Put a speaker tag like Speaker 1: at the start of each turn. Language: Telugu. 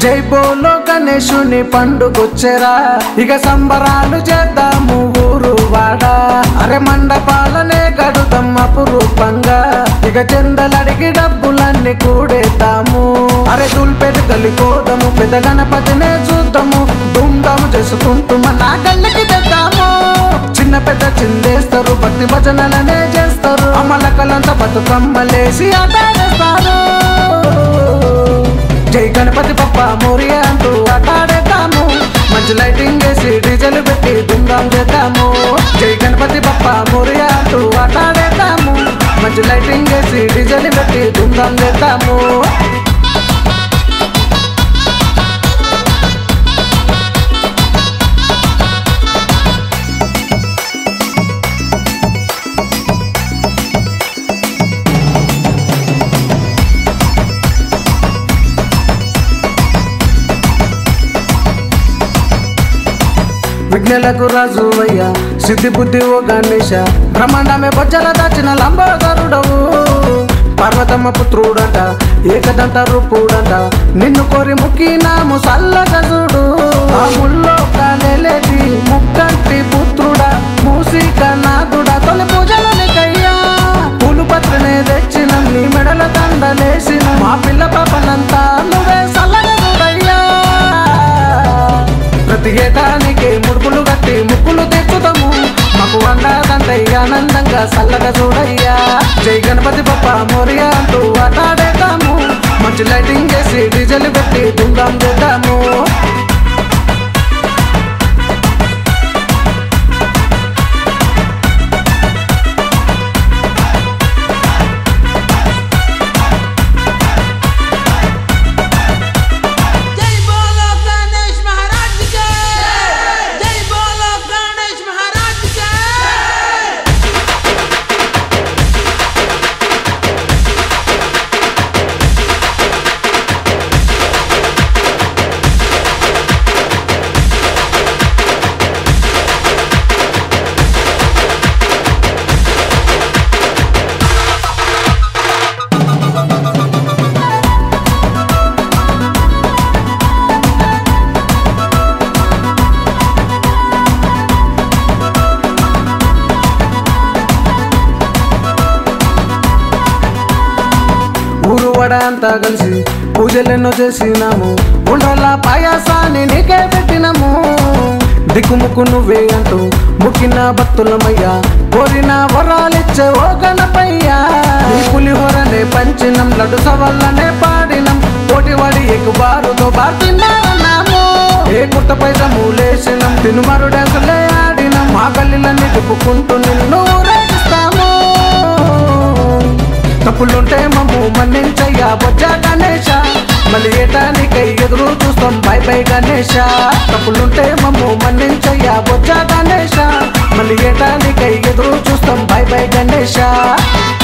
Speaker 1: జై బోలో గణేశుని పండుగొచ్చెరా ఇక సంబరాలు చేద్దాము ఊరు వాడ అరే మండపాలనే గడుదాం అపురూపంగా ఇక చెందలడిగి డబ్బులన్నీ కూడేద్దాము అరే దుల్పెది కలిపోదాము పెద్ద గణపతినే చూద్దాము దుమ్దాము చేసుకుంటూ మన కళ్ళకి తెద్దాము చిన్న పెద్ద చిందేస్తారు భక్తి భజనలనే చేస్తారు అమలకలంతా బతుకమ్మలేసి ఆటాడేస్తారు జై గణపతి పప్ప మోరియా అంటూ ఆటాడేద్దాము మంచి లైటింగ్ వేసి డీజెల్ పెట్టి దుమ్దాం చేద్దాము జై గణపతి పప్ప మోరియా అంటూ ఆటాడేద్దాము మంచి లైటింగ్ వేసి డీజెల్ పెట్టి దుమ్దాం చేద్దాము విఘ్నలకు రాజు అయ్యా సిద్ధి బుద్ధి ఓ గణేశ బ్రహ్మాండమే బొజ్జల దాచిన లంబోదరుడవు పర్వతమ్మ పుత్రుడంట ఏకదంత రూపుడంట నిన్ను కోరి ముక్కినాము సల్లగా చూడు ఆ ముల్లో కాలేటి ముక్కంటి పుత్రుడా మూసిక నాదుడా తొలి పూజలు నీకయ్యా పూలు పత్రనే తెచ్చిన నీ మెడల దండలేసిన మా పిల్ల పాపనంతా నువ్వే సల్లగా చూడయ్యా ప్రతి ఏటానికి ముడుపులు కట్టి ముక్కులు తెచ్చుతాము మాకు వండాదంటే ఆనందంగా చల్లగా చూడయ్యా జై గణపతి బప్ప మోరియా అంటూ ఆటాడేద్దాము మంచి లైటింగ్ చేసి డీజెల్ పెట్టి దుందాం చేద్దాము
Speaker 2: जय बोलो गणेश महाराज के जय बोलो गणेश महाराज के
Speaker 1: ఊరు వడ అంతా కలిసి పూజలెన్నో చేసినాము ఉండ్రల పాయాసాన్ని నీకే పెట్టినాము దిక్కుముక్కు నువ్వే అంటూ ముక్కిన భక్తులమయ్యా కోరిన వరాలిచ్చే ఓ గణపయ్యా నీ పులిహోరనే పంచినం లడ్డు సవల్లనే పాడినం పోటీవాడి ఎక్కుబారుతో బాడుతున్నారన్నాము ఏ కుట్ట పైసము లేసినం తినుమరు డ్యాన్సులే ఆడినం మా గల్లీలన్నీ తిప్పుకుంటూ నిన్ను ఊరేగిస్తాము తప్పులుంటే మమ్ము మన్నించయ్యా బొజ్జా గణేశ మళ్ళీ ఏటానికై ఎదురు చూస్తాం బై బై గణేశ తప్పులుంటే మమ్ము మన్నించయ్యా బొజ్జా గణేశ మళ్ళీ ఏటానికై ఎదురు చూస్తాం బై బై గణేశ